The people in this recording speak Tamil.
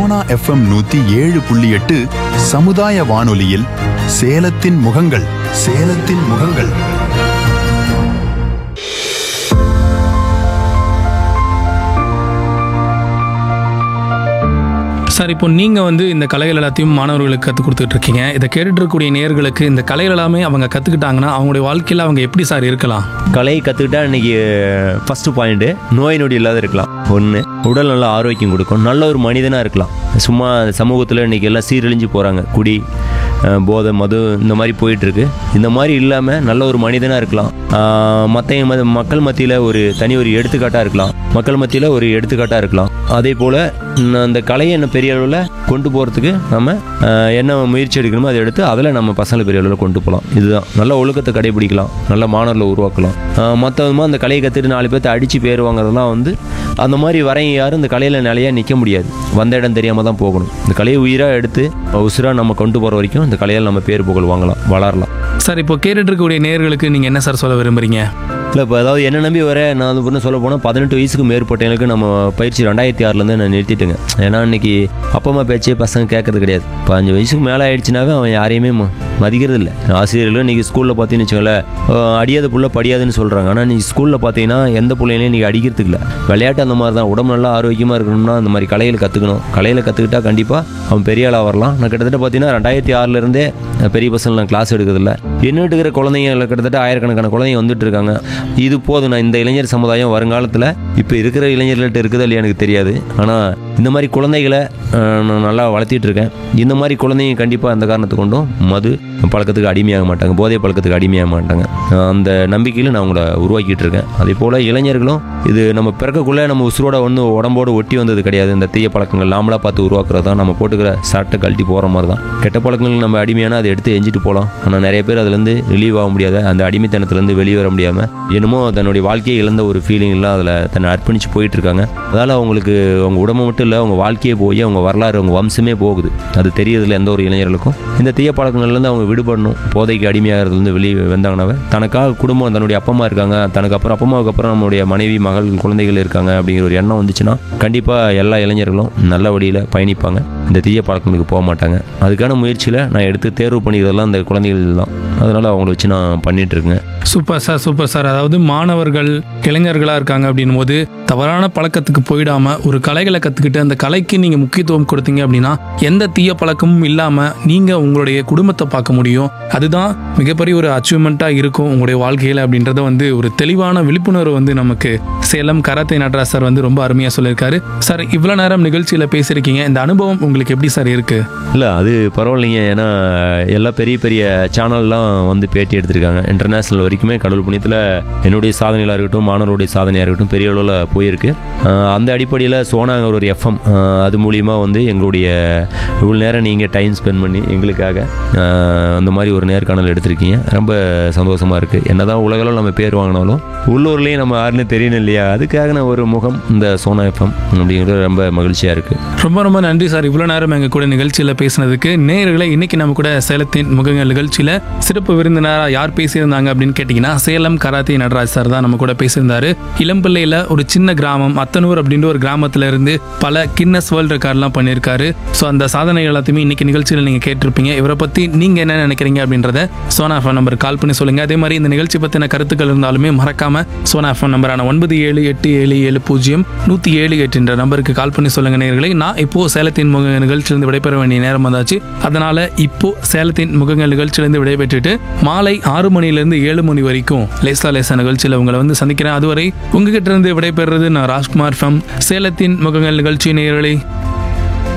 சோனா எஃப்எம் நூத்தி ஏழு புள்ளி எட்டு சமுதாய வானொலியில் சேலத்தின் முகங்கள் சேலத்தின் முகங்கள் சார் இப்போ நீங்கள் வந்து இந்த கலைகள் எல்லாத்தையும் மாணவர்களுக்கு கற்றுக் கொடுத்துட்டு இருக்கீங்க இதை கேட்டுட்டு இருக்கக்கூடிய நேயர்களுக்கு இந்த கலைகள் எல்லாமே அவங்க கற்றுக்கிட்டாங்கன்னா அவங்களுடைய வாழ்க்கையில் அவங்க எப்படி சார் இருக்கலாம் கலையை கற்றுக்கிட்டா இன்னைக்கு ஃபஸ்ட்டு பாயிண்ட்டு நோய் நொடி இல்லாத இருக்கலாம் ஒன்று உடல் நல்ல ஆரோக்கியம் கொடுக்கும் நல்ல ஒரு மனிதனாக இருக்கலாம் சும்மா சமூகத்தில் இன்னைக்கு எல்லாம் சீரழிஞ்சு போகிறாங்க குடி அஹ், போதை மது இந்த மாதிரி போயிட்டுருக்கு இந்த மாதிரி இல்லாமல் நல்ல ஒரு மனிதனாக இருக்கலாம் மற்ற மக்கள் மத்தியில் ஒரு தனி ஒரு எடுத்துக்காட்டாக இருக்கலாம் மக்கள் மத்தியில் ஒரு எடுத்துக்காட்டாக இருக்கலாம் அதே போல் அந்த கலையை என்ன பெரிய அளவில் கொண்டு போகிறதுக்கு நம்ம அஹ், என்ன முயற்சி எடுக்கணுமோ அதை எடுத்து அதில் நம்ம பசங்களை பெரிய அளவில் கொண்டு போகலாம் இதுதான் நல்ல ஒழுக்கத்தை கடைபிடிக்கலாம் நல்ல மாணவர்களை உருவாக்கலாம் மற்ற விதமாக அந்த கலையை கற்றுட்டு நாலு பேர்த்த அடித்து பேர் வாங்குறதெல்லாம் வந்து அந்த மாதிரி வரையும் யாரும் இந்த கலையில் நிலையாக நிற்க முடியாது வந்த இடம் தெரியாமல் தான் போகணும் இந்த கலையை உயிராக எடுத்து உசுராக நம்ம கொண்டு போகிற வரைக்கும் இந்த கலையால் நம்ம பேர் புகழ் வாங்கலாம் வளரலாம் சார் இப்போ கேட்டுட்டு இருக்கக்கூடிய நேயர்களுக்கு நீங்கள் என்ன சார் சொல்ல விரும்புறீங்க இல்லை இப்போ அதாவது என்ன நம்பி வர நான் அது பண்ண சொல்ல போனால் பதினெட்டு வயசுக்கு மேற்பட்டவங்களுக்கு நம்ம பயிற்சி ரெண்டாயிரத்தி ஆறுலேருந்து நான் நிறுத்திட்டேங்க ஏன்னா இன்னைக்கு அப்பா அம்மா பேச்சே பசங்க கேட்கறது கிடையாது பதினஞ்சு வயசுக்கு மேலே ஆயிடுச்சுனாவே அவன் யாரையுமே ம- மதிக்கிறது இல்லை ஆசிரியர்களும் இன்றைக்கி ஸ்கூலில் பார்த்தீங்கன்னு வச்சுக்கோங்களேன் அஹ் அடியாத புள்ள படியாதுன்னு சொல்கிறாங்க ஆனால் நீ ஸ்கூலில் பார்த்தீங்கன்னா எந்த பிள்ளைங்களையும் இன்றைக்கி அடிக்கிறதுக்கு இல்லை விளையாட்டு அந்த மாதிரி தான் உடம்பு நல்லா ஆரோக்கியமாக இருக்கணும்னா அந்த மாதிரி கலைகளை கற்றுக்கணும் கலையில் கற்றுக்கிட்டா கண்டிப்பாக அவன் பெரிய ஆளாக வரலாம் நான் கிட்டத்தட்ட பார்த்தீங்கன்னா ரெண்டாயிரத்தி ஆறுலேருந்தே பெரிய பசங்க நான் கிளாஸ் எடுக்கிறதில்ல என்னட்டு இருக்கிற குழந்தைங்க கிட்டத்தட்ட ஆயிரக்கணக்கான குழந்தைங்க வந்துட்டு இருக்காங்க இது போதும் நான் இந்த இளைஞர் சமுதாயம் வருங்காலத்தில் இப்போ இருக்கிற இளைஞர்கள்ட்ட இருக்குதா இல்லையா எனக்கு தெரியாது ஆனால் இந்த மாதிரி குழந்தைகளை அஹ், நான் நல்லா வளர்த்திட்டு இருக்கேன் இந்த மாதிரி குழந்தைங்க கண்டிப்பாக அந்த காரணத்தை கொண்டும் மது பழக்கத்துக்கு அடிமையாக மாட்டாங்க போதை பழக்கத்துக்கு அடிமையாக மாட்டாங்க அஹ், அந்த நம்பிக்கையில் நான் உங்களை உருவாக்கிட்டு இருக்கேன் அதே போல் இளைஞர்களும் இது நம்ம பிறக்கக்குள்ளே நம்ம உசுரோட ஒன்று உடம்போடு ஒட்டி வந்தது கிடையாது இந்த தீய பழக்கங்கள் நாமளாக பார்த்து உருவாக்குறது தான் நம்ம போட்டுக்கிற சட்டை கழட்டி போகிற மாதிரி தான் கெட்ட பழக்கங்கள் நம்ம அடிமையான அதை எடுத்து எஞ்சிட்டு போகலாம் ஆனால் நிறைய பேர் அதுலேருந்து ரிலீவ் ஆக முடியாத அந்த அடிமைத்தனத்துலேருந்து வெளியே வர முடியாமல் என்னமோ தன்னுடைய வாழ்க்கையை இழந்த ஒரு ஃபீலிங் எல்லாம் அதில் தன்னை அர்ப்பணித்து போயிட்டு இருக்காங்க அதால் அவங்களுக்கு அவங்க உடம்பு மட்டும் இல்லை அவங்க வாழ்க்கையே போய் அவங்க வரலாறு அவங்க வம்சமே போகுது அது தெரியறதில்ல எந்த ஒரு இளைஞர்களுக்கும் இந்த தீய பழக்கங்கள்லேருந்து அவங்க விடுபடணும் போதைக்கு அடிமையாகிறதுலேருந்து வெளியே வந்தாங்கனாவே தனக்காக குடும்பம் தன்னுடைய அப்பா அம்மா இருக்காங்க தனக்கு அப்புறம் அப்பா அம்மாவுக்கு அப்புறம் நம்மளுடைய மனைவி மகள் குழந்தைகள் இருக்காங்க அப்படிங்கிற ஒரு எண்ணம் வந்துச்சுன்னா கண்டிப்பாக எல்லா இளைஞர்களும் நல்ல வழியில் பயணிப்பாங்க இந்த தீய பழக்கங்களுக்கு போக மாட்டாங்க அதுக்கான முயற்சியில் நான் எடுத்து தேர்வு பண்ணிக்கிறதெல்லாம் அந்த குழந்தைகள் தான் அதனால் அவங்கள வச்சு நான் பண்ணிட்டு இருக்கேன் சூப்பர் சார் சூப்பர் சார் அதாவது மாணவர்கள் இளைஞர்களாக இருக்காங்க அப்படின்னும் போது தவறான பழக்கத்துக்கு போயிடாம ஒரு கலைகளை கற்றுக்கிட்டு அந்த கலைக்கு நீங்கள் முக்கியத்துவம் கொடுத்தீங்க அப்படின்னா எந்த தீய பழக்கமும் இல்லாமல் நீங்கள் உங்களுடைய குடும்பத்தை பார்க்க முடியும் அதுதான் மிகப்பெரிய ஒரு அச்சீவ்மெண்ட்டாக இருக்கும் உங்களுடைய வாழ்க்கையில் அப்படின்றத வந்து ஒரு தெளிவான விழிப்புணர்வு வந்து நமக்கு சேலம் கராத்தே நடராஜ் சார் வந்து ரொம்ப அருமையாக சொல்லியிருக்காரு சார் இவ்வளோ நேரம் நிகழ்ச்சியில் பேசியிருக்கீங்க இந்த அனுபவம் உங்களுக்கு எப்படி சார் இருக்குது இல்லை அது பரவாயில்லைங்க ஏன்னா எல்லா பெரிய பெரிய சேனல்லாம் வந்து பேட்டி எடுத்திருக்காங்க இன்டர்நேஷ்னல் வரைக்குமே கடவுள் புண்ணியத்தில் என்னுடைய சாதனைகளாக இருக்கட்டும் மாணவருடைய சாதனையாக இருக்கட்டும் பெரிய அளவில் போயிருக்கு ஆஹ் அந்த அடிப்படையில் சோனாங்கிற ஒரு எஃப்எம் அது மூலியமாக வந்து எங்களுடைய இவ்வளோ நேரம் நீங்கள் டைம் ஸ்பெண்ட் பண்ணி எங்களுக்காக ஆஹ் அந்த மாதிரி ஒரு நேர்காணல் எடுத்திருக்கீங்க ரொம்ப சந்தோஷமாக இருக்குது என்னதான் உலகளவில் நம்ம பேர் வாங்கினாலும் உள்ளூர்லேயும் நம்ம யாருன்னு தெரியணும் இல்லையா அதுக்காக நான் ஒரு முகம் இந்த சோனா எஃப்எம் அப்படிங்கிறது ரொம்ப மகிழ்ச்சியாக இருக்குது ரொம்ப ரொம்ப நன்றி சார் இவ்வளோ நேரம் எங்கள் கூட நிகழ்ச்சியில் பேசினதுக்கு நேயர்களை இன்னைக்கு நம்ம கூட சேலத்தின் முகங்கள் நிகழ்ச்சியில் சிறப்பு விருந்தினராக யார் பேசியிருந்தாங்க அப்படின்னு கேட்டிங்கன்னா சேலம் கராத்தே நடராஜ் சார் தான் நம்ம கூட பேசியிருந்தாரு இளம்பிள்ளையில் ஒரு சின்ன கிராமம் அத்தனூர் அப்படின்ற ஒரு கிராமத்துல இருந்து பல கின்னஸ் வேர்ல்டு ரெக்கார்ட்லாம் பண்ணியிருக்காரு ஸோ அந்த சாதனை எல்லாத்தையுமே இன்னைக்கு நிகழ்ச்சியில் நீங்கள் கேட்டிருப்பீங்க இவரை பற்றி நீங்கள் என்ன நினைக்கிறீங்க அப்படின்றத சோனா ஃபோன் நம்பர் கால் பண்ணி சொல்லுங்க அதே மாதிரி இந்த நிகழ்ச்சி பற்றின கருத்துக்கள் இருந்தாலுமே மறக்காம சோனா ஃபோன் நம்பரான ஒன்பது ஏழு எட்டு ஏழு ஏழு பூஜ்ஜியம் நூற்றி ஏழு எட்டு என்ற நம்பருக்கு கால் பண்ணி சொல்லுங்க நேயர்களே நான் இப்போ சேலத்தின் முக நிகழ்ச்சியிலிருந்து விடைபெற வேண்டிய நேரம் வந்தாச்சு அதனால இப்போ சேலத்தின் முகங்கள் நிகழ்ச்சியிலிருந்து விடைபெற்றுட்டு மாலை ஆறு மணிலேருந்து ஏழு மணி வரைக்கும் லேசா லேசா நிகழ்ச்சியில் உங்களை வந்து சந்திக்கிறேன் அதுவரை உங்ககிட்ட இருந்து விடைபெறுறது நான் ராஜ்குமார் ஃபம் சேலத்தின் முகங்கள் நிகழ்ச்சி நேயர்களே